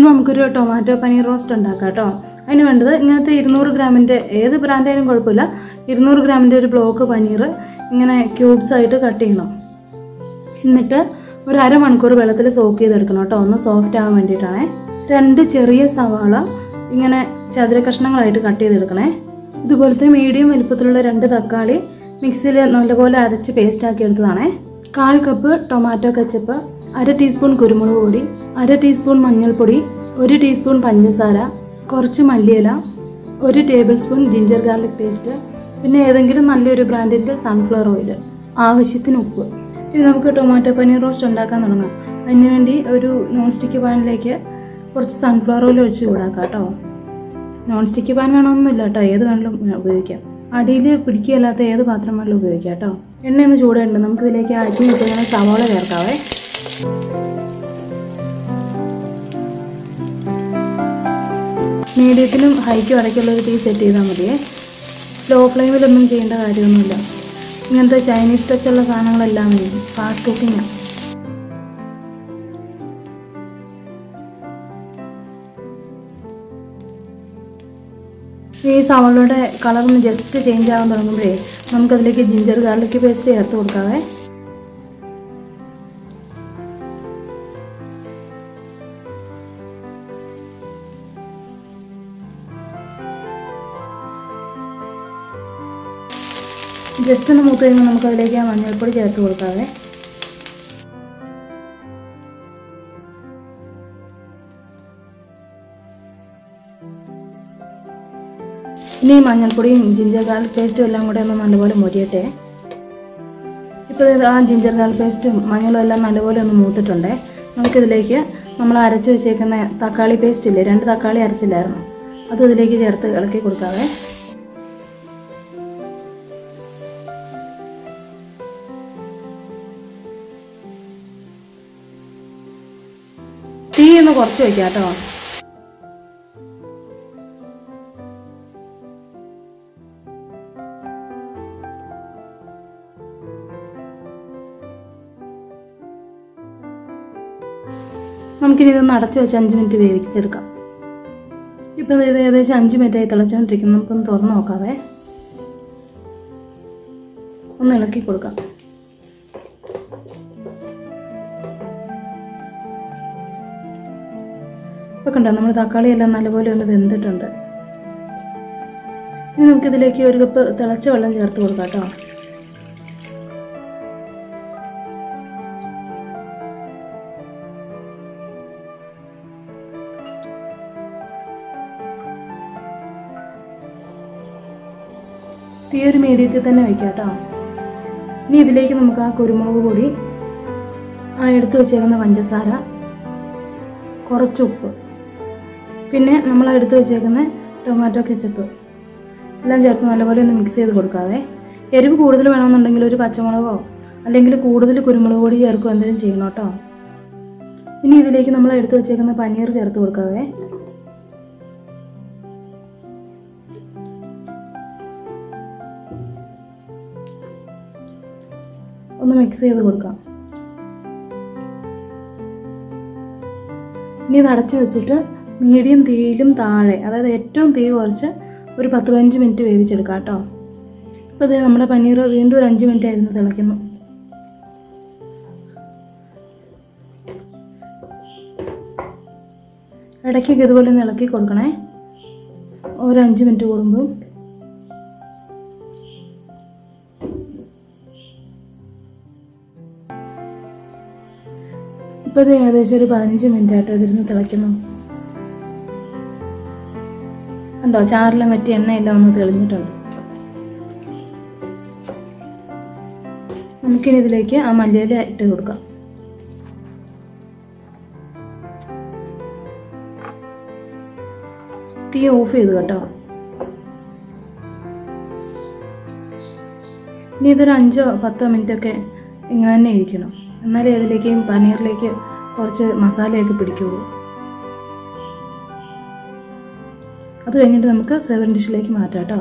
ഇന്ന് നമുക്കൊരു tomato paneer roast ഉണ്ടാക്കാം കേട്ടോ അതിന് വേണ്ടത് ഇങ്ങനത്തെ ഇരുന്നൂറ് ഗ്രാമിൻ്റെ ഏത് ബ്രാൻഡായാലും കുഴപ്പമില്ല ഇരുന്നൂറ് ഗ്രാമിൻ്റെ ഒരു ബ്ലോക്ക് പനീർ ഇങ്ങനെ ക്യൂബ്സ് ആയിട്ട് കട്ട് ചെയ്യണം എന്നിട്ട് ഒരു അരമണിക്കൂർ വെള്ളത്തിൽ സോക്ക് ചെയ്തെടുക്കണം കേട്ടോ ഒന്ന് സോഫ്റ്റ് ആവാൻ വേണ്ടിയിട്ടാണേ രണ്ട് ചെറിയ സവാള ഇങ്ങനെ ചതുര കഷ്ണങ്ങളായിട്ട് കട്ട് ചെയ്തെടുക്കണേ ഇതുപോലത്തെ മീഡിയം വലുപ്പത്തിലുള്ള രണ്ട് തക്കാളി മിക്സിയിൽ നല്ലപോലെ അരച്ച് പേസ്റ്റ് ആക്കി എടുത്തതാണേ കാൽ കപ്പ് ടൊമാറ്റോ കച്ചപ്പ് അര ടീസ്പൂൺ കുരുമുളക് പൊടി അര ടീസ്പൂൺ മഞ്ഞൾപ്പൊടി ഒരു ടീസ്പൂൺ പഞ്ചസാര കുറച്ച് മല്ലിയില ഒരു tablespoon ginger garlic paste പിന്നെ ഏതെങ്കിലും നല്ലൊരു ബ്രാൻഡിൻ്റെ സൺഫ്ലവർ ഓയിൽ ആവശ്യത്തിന് ഉപ്പ് ഇനി നമുക്ക് ടൊമാറ്റോ പനീർ റോസ്റ്റ് ഉണ്ടാക്കാൻ തുടങ്ങാം അതിനുവേണ്ടി ഒരു നോൺ സ്റ്റിക്ക് പാനിലേക്ക് കുറച്ച് സൺഫ്ലവർ ഓയിൽ ഒഴിച്ച് ചൂടാക്കാം കേട്ടോ നോൺ സ്റ്റിക്ക് പാൻ വേണമെന്നില്ല കേട്ടോ ഏത് വേണമെങ്കിലും ഉപയോഗിക്കാം അടിയിൽ പിടിക്കുകയല്ലാത്ത ഏത് പാത്രം വേണമെങ്കിലും ഉപയോഗിക്കാം കേട്ടോ എണ്ണ ഒന്ന് ചൂടുണ്ട് നമുക്ക് ഇതിലേക്ക് അരിഞ്ഞ് വെച്ചിങ്ങനെ സവാള ചേർക്കാവേ മീഡിയത്തിലും ഹൈക്കും ഇടയ്ക്കുള്ള ഒരു തീ സെറ്റ് ചെയ്താൽ മതിയേ ലോ ഫ്ലെയിമിലൊന്നും ചെയ്യേണ്ട കാര്യമൊന്നുമില്ല ഇങ്ങനത്തെ ചൈനീസ് ടച്ചുള്ള സാധനങ്ങളെല്ലാം ഫാസ്റ്റ് കുക്കിങ്ങാണ് ഈ സവാളയുടെ കളർ ഒന്ന് ജസ്റ്റ് ചേഞ്ച് ആകാൻ തുടങ്ങുമ്പോഴേ നമുക്കതിലേക്ക് ജിഞ്ചർ ഗാർലിക് പേസ്റ്റ് ചേർത്ത് കൊടുക്കാവേ ജസ്റ്റ് ഒന്ന് മൂത്ത് കഴിയുമ്പോൾ നമുക്ക് അതിലേക്ക് ആ മഞ്ഞൾപ്പൊടി ചേർത്ത് കൊടുക്കാവേ ഇനി മഞ്ഞൾപ്പൊടിയും ജിഞ്ചർ ഗാർലിക് പേസ്റ്റും എല്ലാം കൂടെ ഒന്ന് നല്ലപോലെ മൊരിയട്ടെ ഇപ്പോൾ ഇത് ആ ജിഞ്ചർ ഗാർലിക് പേസ്റ്റും മഞ്ഞളും എല്ലാം നല്ലപോലെ ഒന്ന് മൂത്തിട്ടുണ്ടേ നമുക്കിതിലേക്ക് നമ്മൾ അരച്ച് വെച്ചേക്കുന്ന തക്കാളി പേസ്റ്റ് ഇല്ലേ രണ്ട് തക്കാളി അരച്ചില്ലായിരുന്നു അത് ഇതിലേക്ക് ചേർത്ത് ഇളക്കി കൊടുക്കാവേ തീ ഒന്ന് കുറച്ച് വയ്ക്കാം കേട്ടോ നമുക്കിനി ഇതൊന്ന് അടച്ചു വെച്ച് അഞ്ച് മിനിറ്റ് വേവിച്ചെടുക്കാം ഇപ്പം ഇത് ഏകദേശം അഞ്ച് മിനിറ്റായി തിളച്ചുകൊണ്ടിരിക്കുന്നു നമുക്കൊന്ന് തുറന്ന് നോക്കാവേ ഒന്ന് ഇളക്കി കൊടുക്കാം ഇപ്പം കണ്ടോ നമ്മൾ തക്കാളി എല്ലാം നല്ലപോലെ ഒന്ന് വെന്തിട്ടുണ്ട് ഇനി നമുക്കിതിലേക്ക് ഒരു കപ്പ് തിളച്ച വെള്ളം ചേർത്ത് കൊടുക്കാം കേട്ടോ തീ ഒരു മീഡിയത്തിൽ തന്നെ വയ്ക്കാം കേട്ടോ ഇനി ഇതിലേക്ക് നമുക്ക് ആ കുരുമുളക് പൊടി ആ എടുത്തു വെച്ചേക്കുന്ന പഞ്ചസാര കുറച്ച് ഉപ്പ് പിന്നെ നമ്മൾ എടുത്തു വെച്ചേക്കുന്ന ടൊമാറ്റോ കെച്ചപ്പ് എല്ലാം ചേർത്ത് നല്ലപോലെ ഒന്ന് മിക്സ് ചെയ്ത് കൊടുക്കാവേ എരിവ് കൂടുതൽ വേണമെന്നുണ്ടെങ്കിൽ ഒരു പച്ചമുളകോ അല്ലെങ്കിൽ കൂടുതൽ കുരുമുളക് പൊടി ചേർക്കുക എന്തെങ്കിലും ചെയ്യണം കേട്ടോ ഇനി ഇതിലേക്ക് നമ്മൾ എടുത്തു വെച്ചേക്കുന്ന പനീർ ചേർത്ത് കൊടുക്കാവേ ഒന്ന് മിക്സ് ചെയ്ത് കൊടുക്കാം ഇനി ഇത് അടച്ചു വെച്ചിട്ട് മീഡിയം തീയിലും താഴെ അതായത് ഏറ്റവും തീ കുറച്ച് ഒരു പത്ത് പതിനഞ്ച് മിനിറ്റ് വേവിച്ചെടുക്കാം കേട്ടോ ഇപ്പോൾ ഇത് നമ്മുടെ പനീർ വീണ്ടും ഒരു അഞ്ച് മിനിറ്റ് ആയിരുന്നു തിളയ്ക്കുന്നു ഇടയ്ക്കൊക്കെ ഇതുപോലെ ഒന്ന് ഇളക്കി കൊടുക്കണേ ഒരു അഞ്ച് മിനിറ്റ് കൂടുമ്പോൾ ഇപ്പോൾ ഇത് ഏകദേശം ഒരു പതിനഞ്ച് മിനിറ്റ് ആയിട്ട് ഇതിരുന്ന് തിളയ്ക്കുന്നു കണ്ടോ ചാറിലും മറ്റേ എണ്ണയെല്ലാം ഒന്ന് തെളിഞ്ഞിട്ടുണ്ട് നമുക്കിനി ഇതിലേക്ക് ആ മല്ലിയില ഇട്ട് കൊടുക്കാം തീ ഓഫ് ചെയ്തു കേട്ടോ ഇനി ഇതൊരു അഞ്ചോ പത്തോ മിനിറ്റ് ഒക്കെ ഇങ്ങനെ തന്നെ ഇരിക്കണം എന്നാലേ അതിലേക്ക് പനീറിലേക്ക് കുറച്ച് മസാലയൊക്കെ പിടിക്കുള്ളൂ അത് കഴിഞ്ഞിട്ട് നമുക്ക് സെവൻ ഡിഷിലേക്ക് മാറ്റാം കേട്ടോ